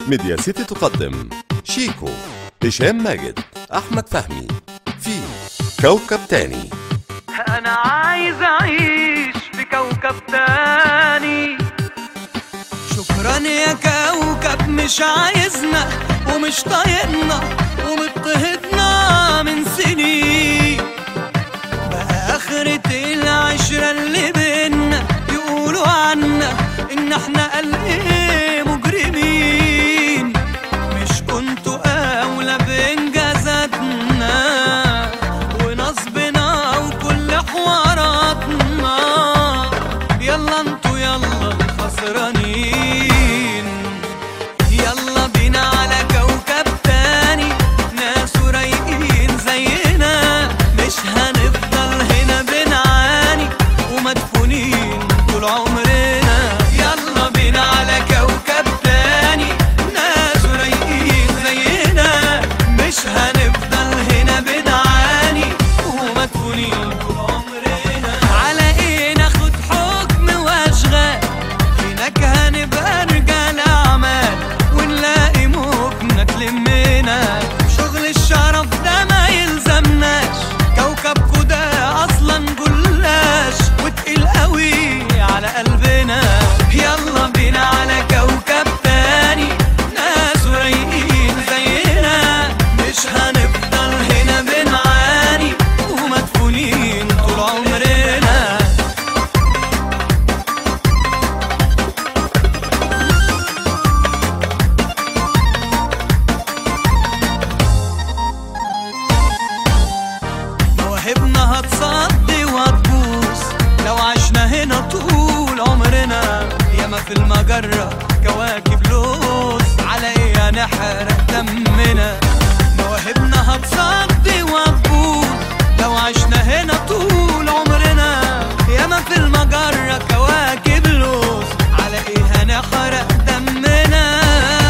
ميديا سيتي تقدم شيكو هشام ماجد أحمد فهمي في كوكب تاني انا عايز اعيش في كوكب تاني شكرا يا كوكب مش عايزنا ومش طايقنا ومضطهدنا من سنين بقى آخرة العشرة اللي بينا يقولوا عنا إن احنا قال ايه مجرمين مش كنتوا أولى بإنجازاتنا ونصبنا وكل حواراتنا يلا انتوا يلا الخسرانين يلا بينا على كوكب تاني ناس رايقين زينا مش هنفضل هنا بنعاني ومدفونين طول عمرنا يلا بينا على كوكب تاني ناس رايقين زينا مش هنفضل هنا بنعاني ومدفونين طول عمرنا على ايه ناخد حكم واشغال هناك هنبقى رجال اعمال ونلاقي مكنة تلمنا شغل الشرف ده ما يلزمناش كوكبكو ده اصلا جلاش وتقيل قوي على قلبنا يلا بينا على كوكب تاني ناس رايقين زينا مش هنفضل هنا بنعاني ومدفونين طول عمرنا مواهبنا هتصدي وهتبوظ لو عشنا هنا طول عمرنا ياما في المجرة كواكب لوز على ايه هنحرق دمنا مواهبنا هتصدي وهتبوظ لو عشنا هنا طول عمرنا ياما في المجرة كواكب لوز على ايه هنحرق دمنا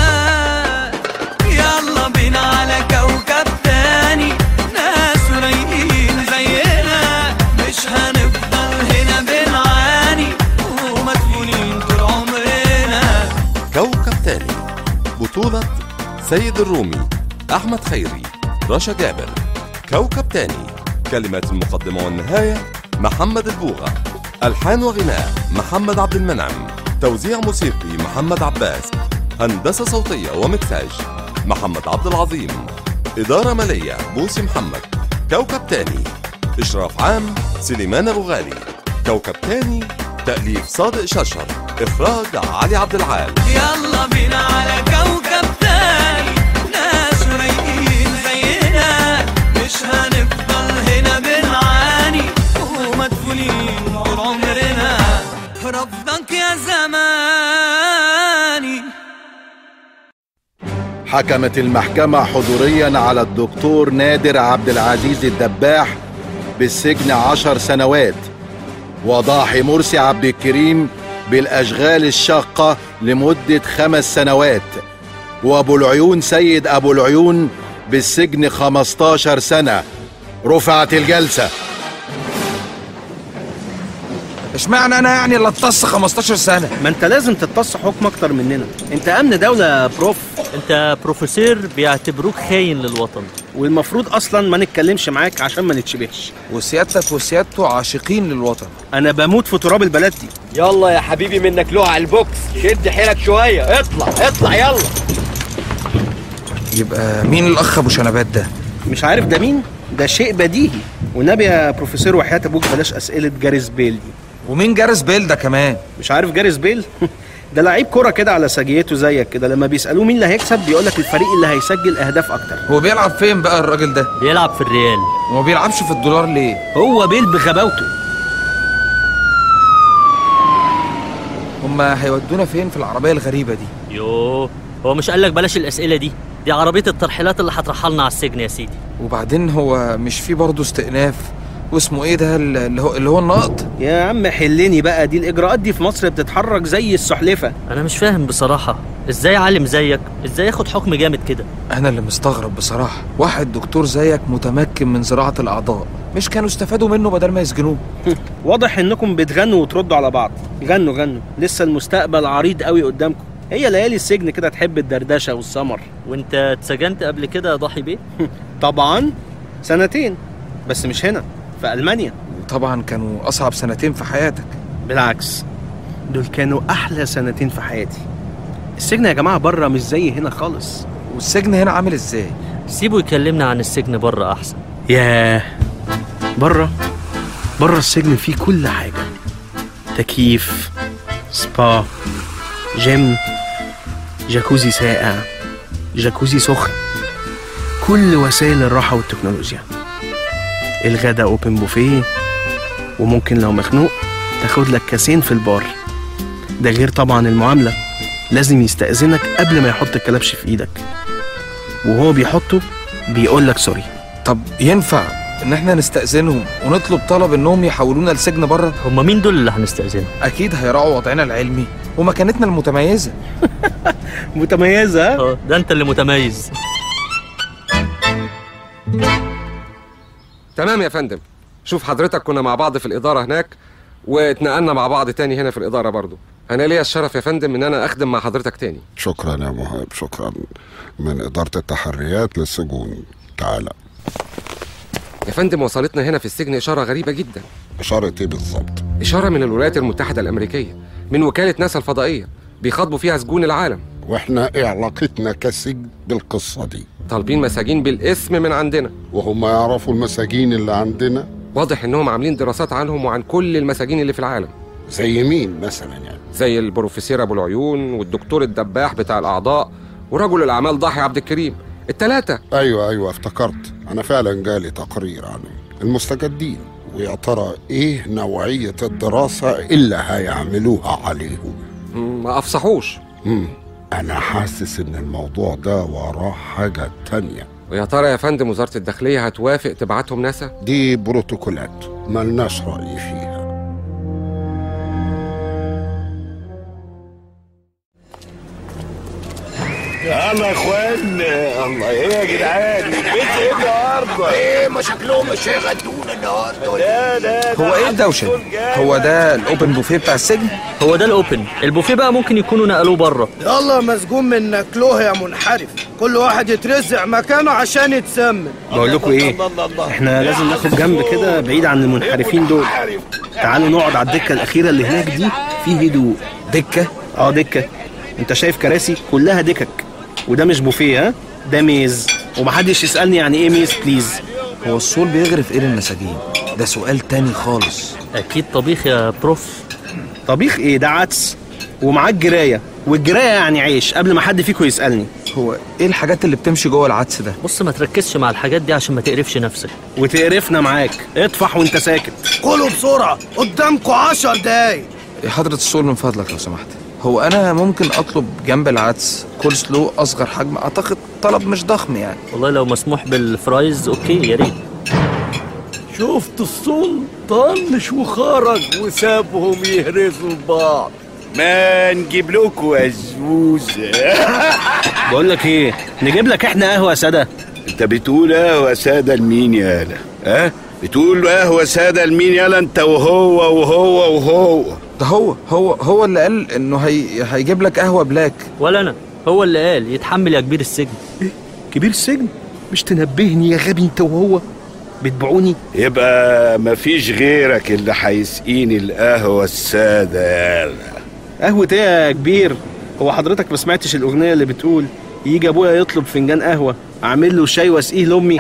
يلا بينا على كوكب تاني ناس رايقين زينا مش هنفضل هنا بنعاني ومدفونين طول عمرنا كوكب تاني بطولة سيد الرومي أحمد خيري رشا جابر كوكب تاني كلمات المقدمة والنهاية محمد البوغة ألحان وغناء محمد عبد المنعم توزيع موسيقي محمد عباس هندسة صوتية ومكساج محمد عبد العظيم إدارة مالية بوسي محمد كوكب تاني إشراف عام سليمان أبو غالي كوكب تاني تأليف صادق ششر إخراج علي عبد العال يلا بينا على كوكب تاني ناس رايقين زينا مش هنفضل هنا بنعاني ومدفونين طول عمرنا رفضك يا زماني حكمت المحكمة حضوريا على الدكتور نادر عبد العزيز الدباح بالسجن عشر سنوات وضاحي مرسي عبد الكريم بالأشغال الشاقة لمدة خمس سنوات وأبو العيون سيد أبو العيون بالسجن 15 سنة رفعت الجلسة اشمعنى انا يعني اللي اتص 15 سنه ما انت لازم تتص حكم اكتر مننا انت امن دولة يا بروف انت بروفيسور بيعتبروك خاين للوطن والمفروض اصلا ما نتكلمش معاك عشان ما نتشبهش وسيادتك وسيادته عاشقين للوطن انا بموت في تراب البلد دي يلا يا حبيبي منك له على البوكس شد حيلك شويه اطلع اطلع يلا يبقى مين الاخ ابو شنبات ده مش عارف ده مين ده شيء بديهي والنبي يا بروفيسور وحياة ابوك بلاش اسئلة جاريس بيل دي ومين جارس بيل ده كمان مش عارف جاريس بيل ده لعيب كرة كده على سجيته زيك كده لما بيسألوه مين اللي هيكسب بيقولك الفريق اللي هيسجل اهداف اكتر هو بيلعب فين بقى الراجل ده بيلعب في الريال وما بيلعبش في الدولار ليه هو بيل بغباوته هما هيودونا فين في العربيه الغريبه دي يوه هو مش قالك بلاش الأسئلة دي دي عربية الترحيلات اللي هترحلنا على السجن يا سيدي وبعدين هو مش في برضه استئناف واسمه ايه ده اللي هو اللي هو النقد يا عم حلني بقى دي الاجراءات دي في مصر بتتحرك زي السحلفة أنا مش فاهم بصراحة ازاي عالم زيك ازاي ياخد حكم جامد كده انا اللي مستغرب بصراحه واحد دكتور زيك متمكن من زراعه الاعضاء مش كانوا استفادوا منه بدل ما يسجنوه واضح انكم بتغنوا وتردوا على بعض غنوا غنوا لسه المستقبل عريض قوي قدامكم هي ليالي السجن كده تحب الدردشه والسمر وانت اتسجنت قبل كده يا ضحي بيه طبعا سنتين بس مش هنا في المانيا وطبعا كانوا اصعب سنتين في حياتك بالعكس دول كانوا احلى سنتين في حياتي السجن يا جماعه بره مش زي هنا خالص والسجن هنا عامل ازاي سيبه يكلمنا عن السجن بره احسن ياه بره بره السجن فيه كل حاجة تكييف سبا جيم جاكوزي ساقع جاكوزي سخن كل وسائل الراحة والتكنولوجيا الغدا اوبن بوفيه وممكن لو مخنوق تاخد لك كاسين في البار ده غير طبعا المعاملة لازم يستأذنك قبل ما يحط الكلبش في ايدك وهو بيحطه بيقول لك سوري طب ينفع ان احنا نستأذنهم ونطلب طلب انهم يحولونا لسجن بره هما مين دول اللي هنستأذنهم اكيد هيراعوا وضعنا العلمي ومكانتنا المتميزه متميزة ها؟ اه ده انت اللي متميز تمام يا فندم شوف حضرتك كنا مع بعض في الإدارة هناك واتنقلنا مع بعض تاني هنا في الإدارة برضو أنا ليا الشرف يا فندم إن أنا أخدم مع حضرتك تاني شكرا يا مهاب شكرا من إدارة التحريات للسجون تعالى يا فندم وصلتنا هنا في السجن إشارة غريبة جدا إشارة إيه بالظبط؟ إشارة من الولايات المتحدة الأمريكية من وكالة ناسا الفضائية بيخاطبوا فيها سجون العالم وإحنا إيه علاقتنا كسجن بالقصة دي؟ طالبين مساجين بالاسم من عندنا وهم يعرفوا المساجين اللي عندنا واضح إنهم عاملين دراسات عنهم وعن كل المساجين اللي في العالم زي مين مثلا يعني؟ زي البروفيسور أبو العيون والدكتور الدباح بتاع الأعضاء ورجل الأعمال ضاحي عبد الكريم التلاتة أيوة أيوة افتكرت أنا فعلا جالي تقرير عنهم المستجدين ويا ترى إيه نوعية الدراسة اللي هيعملوها عليهم؟ مم، ما أفصحوش مم. أنا حاسس إن الموضوع ده وراه حاجة تانية ويا ترى يا فندم وزارة الداخلية هتوافق تبعتهم ناسا دي بروتوكولات ملناش رأي فيها يلا يا اخوان الله ايه يا جدعان البيت ايه النهارده ايه ما شكلهم مش هيغدونا النهارده لا لا هو ايه الدوشه دي؟ هو ده الاوبن بوفيه بتاع السجن هو ده الاوبن البوفيه بقى ممكن يكونوا نقلوه بره يلا مسجون من ناكلوه يا منحرف كل واحد يترزع مكانه عشان يتسمن بقول لكم ايه احنا لازم ناخد جنب كده بعيد عن المنحرفين دول تعالوا نقعد على الدكه الاخيره اللي هناك دي في هدوء دكه اه دكه انت شايف كراسي كلها دكك وده مش بوفيه ها ده ميز ومحدش يسالني يعني ايه ميز بليز هو الصول بيغرف ايه للمساجين ده سؤال تاني خالص اكيد طبيخ يا بروف طبيخ ايه ده عدس ومعاه الجرايه والجرايه يعني عيش قبل ما حد فيكم يسالني هو ايه الحاجات اللي بتمشي جوه العدس ده بص ما تركزش مع الحاجات دي عشان ما تقرفش نفسك وتقرفنا معاك اطفح وانت ساكت كلوا بسرعة قدامكم عشر دقايق يا حضرة الصول من فضلك لو سمحت هو انا ممكن اطلب جنب العدس كول سلو اصغر حجم اعتقد طلب مش ضخم يعني والله لو مسموح بالفرايز اوكي يا ريت شفت الصول طنش وخرج وسابهم يهرسوا بعض ما نجيب لكم عزوزة بقول لك ايه نجيب لك احنا قهوه ساده انت بتقول قهوة سادة لمين يالا ها بتقول قهوة سادة لمين يالا انت وهو وهو وهو ده هو هو هو اللي قال انه هي هيجيب لك قهوه بلاك ولا انا هو اللي قال يتحمل يا كبير السجن كبير السجن مش تنبهني يا غبي انت وهو بتبيعوني يبقى مفيش غيرك اللي هيسقيني القهوة السادة يالا قهوه ايه يا كبير هو حضرتك ما سمعتش الاغنيه اللي بتقول يجي ابويا يطلب فنجان قهوه اعمل له شاي واسقيه لامي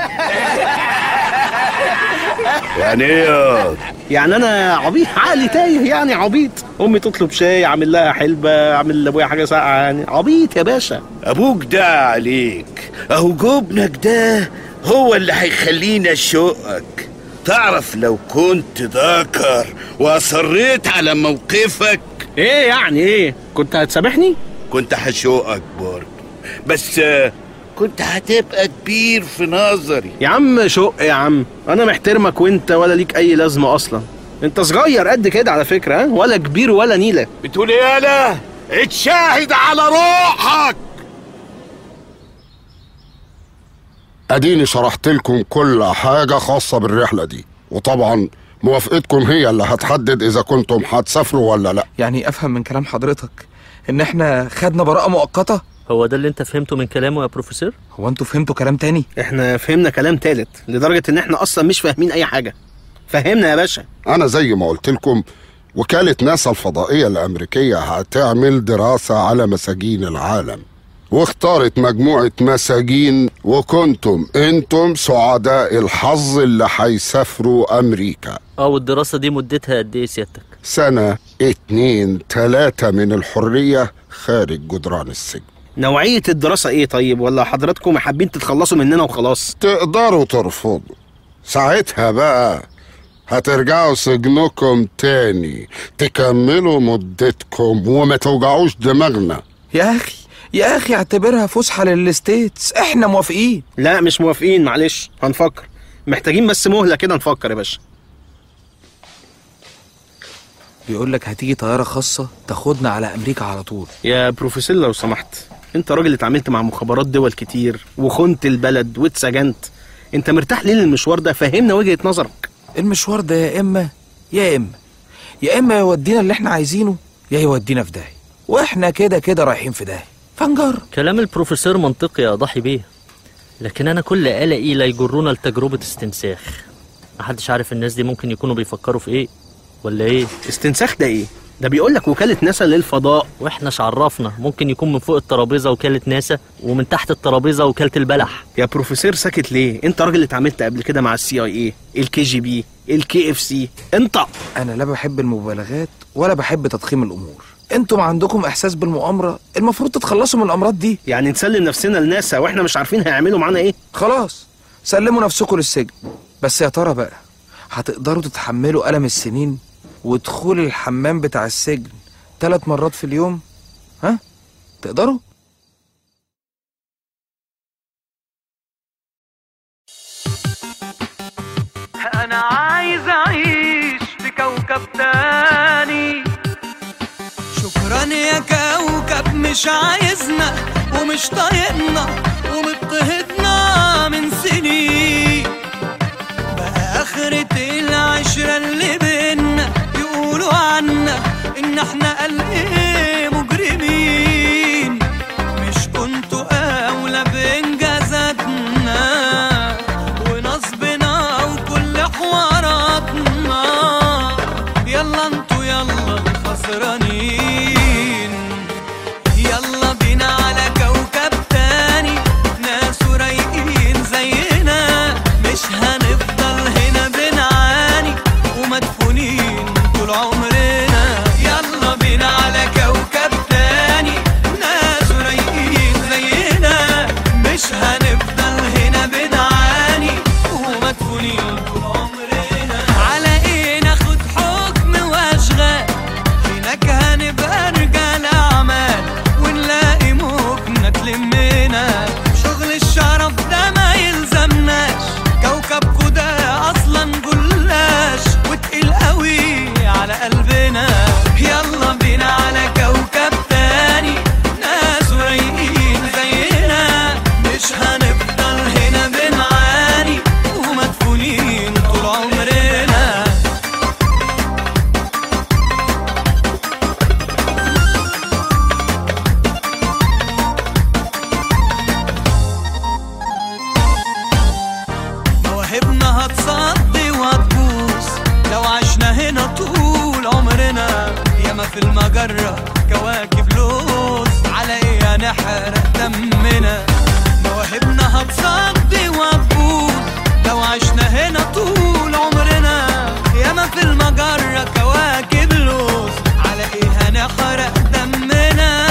يعني ايه ياض؟ يعني انا عبيط عقلي تايه يعني عبيط امي تطلب شاي اعمل لها حلبه اعمل لابويا حاجه ساقعه يعني عبيط يا باشا ابوك ده عليك اهو جبنك ده هو اللي هيخلينا اشقك تعرف لو كنت ذكر واصريت على موقفك ايه يعني ايه كنت هتسامحني كنت هشقك برضه بس آه، كنت هتبقى كبير في نظري يا عم شق يا عم انا محترمك وانت ولا ليك اي لازمه اصلا انت صغير قد كده على فكره ها ولا كبير ولا نيله بتقول ايه يالا اتشاهد على روحك أديني شرحت لكم كل حاجة خاصة بالرحلة دي وطبعا موافقتكم هي اللي هتحدد إذا كنتم هتسافروا ولا لأ يعني افهم من كلام حضرتك ان احنا خدنا براءة مؤقتة هو ده اللي انت فهمته من كلامه يا بروفيسور هو انتوا فهمتوا كلام تاني احنا فهمنا كلام تالت لدرجة ان احنا اصلا مش فاهمين اي حاجة فهمنا يا باشا أنا زي ما قلت لكم وكالة ناسا الفضائية الأمريكية هتعمل دراسة على مساجين العالم واختارت مجموعة مساجين وكنتم انتم سعداء الحظ اللي هيسافروا أمريكا اه والدراسة دي مدتها قد ايه سيادتك سنة اتنين تلاتة من الحرية خارج جدران السجن نوعية الدراسة ايه طيب ولا حضراتكم حابين تتخلصوا مننا وخلاص تقدروا ترفضوا ساعتها بقى هترجعوا سجنكم تاني تكملوا مدتكم وما توجعوش دماغنا يا اخي يا اخي اعتبرها فسحة للستيتس احنا موافقين لا مش موافقين معلش هنفكر محتاجين بس مهلة كده نفكر يا باشا بيقول لك هتيجي طيارة خاصة تاخدنا على امريكا على طول يا بروفيسور لو سمحت انت راجل اتعاملت مع مخابرات دول كتير وخنت البلد واتسجنت انت مرتاح ليه للمشوار ده فهمنا وجهة نظرك المشوار ده يا اما يا اما يا اما يودينا اللي احنا عايزينه يا يودينا في داهية واحنا كده كده رايحين في داهية فنجرب كلام البروفيسور منطقي يا ضحي بيه لكن انا كل قلقي لا يجرونا لتجربة استنساخ محدش عارف الناس دي ممكن يكونوا بيفكروا في ايه ولا ايه استنساخ ده ايه ده بيقول لك وكالة ناسا للفضاء واحنا عرفنا ممكن يكون من فوق الترابيزة وكالة ناسا ومن تحت الترابيزة وكالة البلح يا بروفيسور ساكت ليه انت راجل اتعاملت قبل كده مع السي اي اي الكي جي بي الكي اف سي انت انا لا بحب المبالغات ولا بحب تضخيم الامور انتم عندكم احساس بالمؤامرة المفروض تتخلصوا من الامراض دي يعني نسلم نفسنا لناسا واحنا مش عارفين هيعملوا معانا ايه خلاص سلموا نفسكم للسجن بس يا ترى بقى هتقدروا تتحملوا ألم السنين ودخول الحمام بتاع السجن ثلاث مرات في اليوم ها تقدروا انا عايز اعيش في كوكب تاني شكرا يا كوكب مش عايزنا ومش طايقنا ومضطهدنا من سنين بقى آخرة العشرة اللي بينا يقولوا عنا إن احنا قال إيه مجرمين مش كنتوا أولى بإنجازاتنا ونصبنا وكل حواراتنا يلا انتوا يلا الخسرانين يلا بينا على كوكب تاني ناس رايقين زينا مش هنفضل هنا بنعاني ومدفونين طول عمرنا يلا بينا على كوكب تاني ناس رايقين زينا مش هنفضل هنا بنعاني ومدفونين طول عمرنا على ايه ناخد حكم واشغال هناك هنبقى رجال اعمال ونلاقي مكنة تلمنا شغل الشرف ده ما يلزمناش كوكبكو ده اصلا جلاش وتقيل قوي على قلبنا يلا بينا على كوكب تاني ناس رايقين زينا مش هنفضل هنا بنعاني ومدفونين طول عمرنا مواهبنا هتصدي وهتبوظ لو عشنا هنا طول عمرنا ياما في المجرة كواكب لوز على ايه هنحرق دمنا مواهبنا هتصدي وهتبوظ لو عشنا هنا طول عمرنا ياما في المجرة كواكب لوز على ايه هنحرق دمنا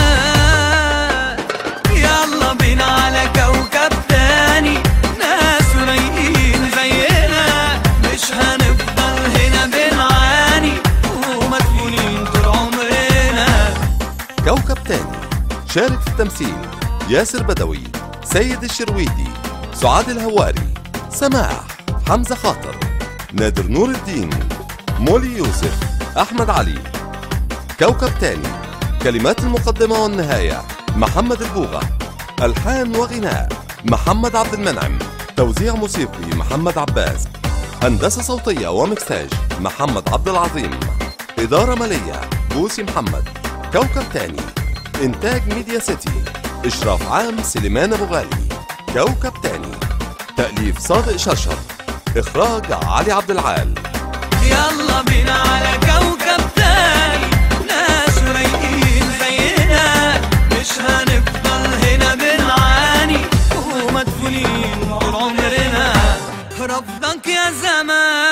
يلا بينا على كوكب تاني ناس رايقين زينا مش هنفضل هنا بنعاني ومدفونين طول عمرنا كوكب تاني شارك في التمثيل ياسر بدوي سيد الشرويدي سعاد الهواري سماح حمزة خاطر نادر نور الدين مولي يوسف أحمد علي كوكب تاني كلمات المقدمة والنهاية محمد البوغة ألحان وغناء محمد عبد المنعم توزيع موسيقي محمد عباس هندسة صوتية ومكساج محمد عبد العظيم إدارة مالية بوسي محمد كوكب تاني إنتاج ميديا سيتي إشراف عام سليمان أبو غالي كوكب تاني تأليف صادق شرشر إخراج علي عبد العال يلا بينا على كوكب تاني ناس رايقين زينا مش هنفضل هنا بنعاني ومدفونين طول عمرنا رفضك يا زمان